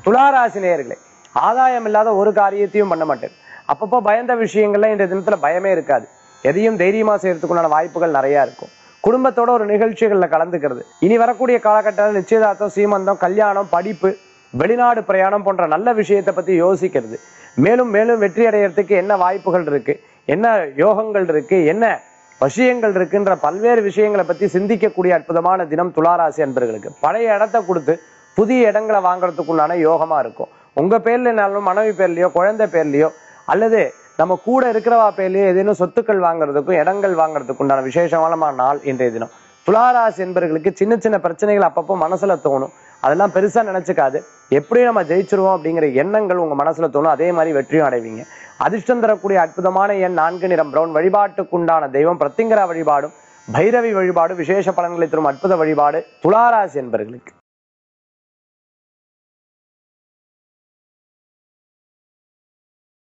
துளாராசி நேயர்களே ஆதாயம் இல்லாத ஒரு காரியத்தையும் பண்ண மாட்டேன் அப்பப்போ பயந்த விஷயங்கள்ல இந்த தினத்துல பயமே இருக்காது எதையும் தைரியமா செய்யறதுக்குண்டான வாய்ப்புகள் நிறைய இருக்கும் குடும்பத்தோட ஒரு நிகழ்ச்சிகள்ல கலந்துக்கிறது இனி வரக்கூடிய காலகட்டத்தில் நிச்சயதார்த்தம் சீமந்தம் கல்யாணம் படிப்பு வெளிநாடு பிரயாணம் போன்ற நல்ல விஷயத்தை பத்தி யோசிக்கிறது மேலும் மேலும் வெற்றி அடையறதுக்கு என்ன வாய்ப்புகள் இருக்கு என்ன யோகங்கள் இருக்கு என்ன விஷயங்கள் இருக்குன்ற பல்வேறு விஷயங்களை பத்தி சிந்திக்கக்கூடிய அற்புதமான தினம் துளாராசி அன்பர்களுக்கு பழைய இடத்த கொடுத்து புதிய இடங்களை வாங்குறதுக்குண்டான யோகமா இருக்கும் உங்க பேர்லனாலும் மனைவி பேர்லயோ குழந்தை பேர்லயோ அல்லது நம்ம கூட இருக்கிறவா பேர்லயோ ஏதேனும் சொத்துக்கள் வாங்குறதுக்கும் இடங்கள் வாங்குறதுக்கு உண்டான விசேஷமான நாள் இன்றைய தினம் துளாராசி என்பவர்களுக்கு சின்ன சின்ன பிரச்சனைகள் அப்பப்போ மனசுல தோணும் அதெல்லாம் பெருசா நினைச்சுக்காது எப்படி நம்ம ஜெயிச்சிருவோம் அப்படிங்கிற எண்ணங்கள் உங்க மனசுல தோணும் அதே மாதிரி வெற்றியும் அடைவீங்க அதிர்ஷ்டம் தரக்கூடிய அற்புதமான எண் நான்கு நிறம் பிரவுன் வழிபாட்டுக்குண்டான தெய்வம் பிரத்திங்கரா வழிபாடும் பைரவி வழிபாடு விசேஷ பலன்களை தரும் அற்புத வழிபாடு துளாராசி என்பவர்களுக்கு